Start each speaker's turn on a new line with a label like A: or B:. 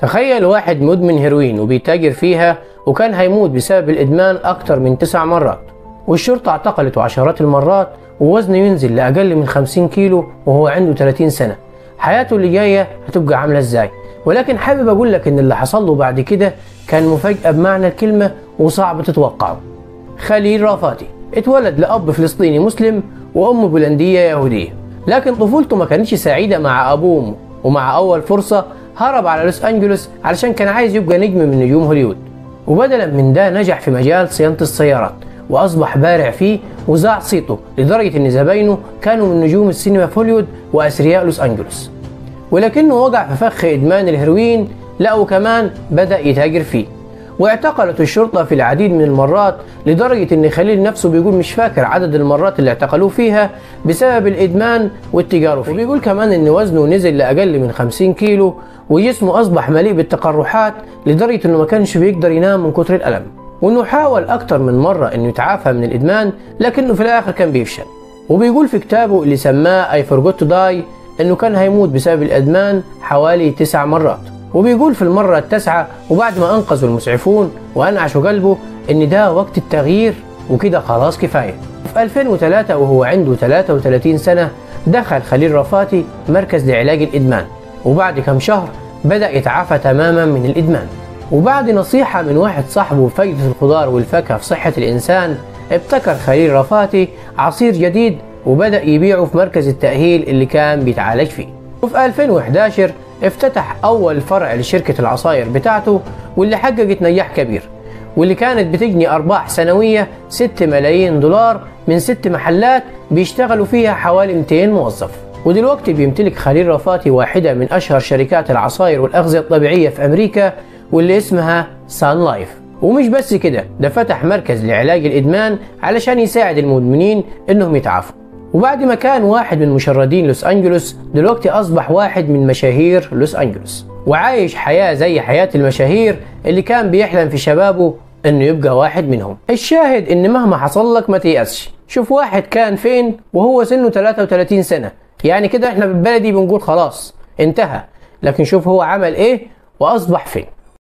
A: تخيل واحد مدمن هيروين وبيتاجر فيها وكان هيموت بسبب الإدمان أكتر من تسع مرات والشرطة اعتقلته عشرات المرات ووزنه ينزل لأقل من 50 كيلو وهو عنده 30 سنة حياته اللي جاية هتبقى عاملة ازاي ولكن حابب أقول لك إن اللي حصل له بعد كده كان مفاجأة بمعنى الكلمة وصعب تتوقعه خليل رافاتي اتولد لأب فلسطيني مسلم وأم بولندية يهودية لكن طفولته ما كانتش سعيدة مع أبوه وأمه ومع أول فرصة هرب على لوس أنجلوس علشان كان عايز يبقى نجم من نجوم هوليوود وبدلا من ده نجح في مجال صيانة السيارات وأصبح بارع فيه وزاع صيته لدرجة إن زباينه كانوا من نجوم السينما في هوليوود وأثرياء لوس أنجلوس ولكنه وقع في فخ إدمان الهيروين لا وكمان بدأ يتاجر فيه واعتقلت الشرطة في العديد من المرات لدرجة ان خليل نفسه بيقول مش فاكر عدد المرات اللي اعتقلوه فيها بسبب الادمان والتجارة فيه وبيقول كمان ان وزنه نزل لاقل من 50 كيلو وجسمه اصبح مليء بالتقرحات لدرجة انه ما كانش بيقدر ينام من كتر الالم وانه حاول اكتر من مرة انه يتعافى من الادمان لكنه في الاخر كان بيفشل وبيقول في كتابه اللي سماه اي فورجوت تو داي انه كان هيموت بسبب الادمان حوالي تسع مرات وبيقول في المرة التاسعة وبعد ما أنقذوا المسعفون وأنعشوا قلبه إن ده وقت التغيير وكده خلاص كفاية. في 2003 وهو عنده 33 سنة دخل خليل رفاتي مركز لعلاج الإدمان وبعد كم شهر بدأ يتعافى تماما من الإدمان. وبعد نصيحة من واحد صاحبه فايدة الخضار والفاكهة في صحة الإنسان ابتكر خليل رفاتي عصير جديد وبدأ يبيعه في مركز التأهيل اللي كان بيتعالج فيه. وفي 2011 افتتح أول فرع لشركة العصاير بتاعته واللي حققت نجاح كبير واللي كانت بتجني أرباح سنوية 6 ملايين دولار من ست محلات بيشتغلوا فيها حوالي 200 موظف ودلوقتي بيمتلك خليل رفاتي واحدة من أشهر شركات العصاير والأغذية الطبيعية في أمريكا واللي اسمها سان لايف ومش بس كده ده فتح مركز لعلاج الإدمان علشان يساعد المدمنين إنهم يتعافوا وبعد ما كان واحد من مشردين لوس أنجلوس دلوقتي أصبح واحد من مشاهير لوس أنجلوس وعايش حياة زي حياة المشاهير اللي كان بيحلم في شبابه انه يبقى واحد منهم الشاهد ان مهما حصل لك ما تيأسش شوف واحد كان فين وهو سنه 33 سنة يعني كده احنا بالبلدي بنقول خلاص انتهى لكن شوف هو عمل ايه واصبح فين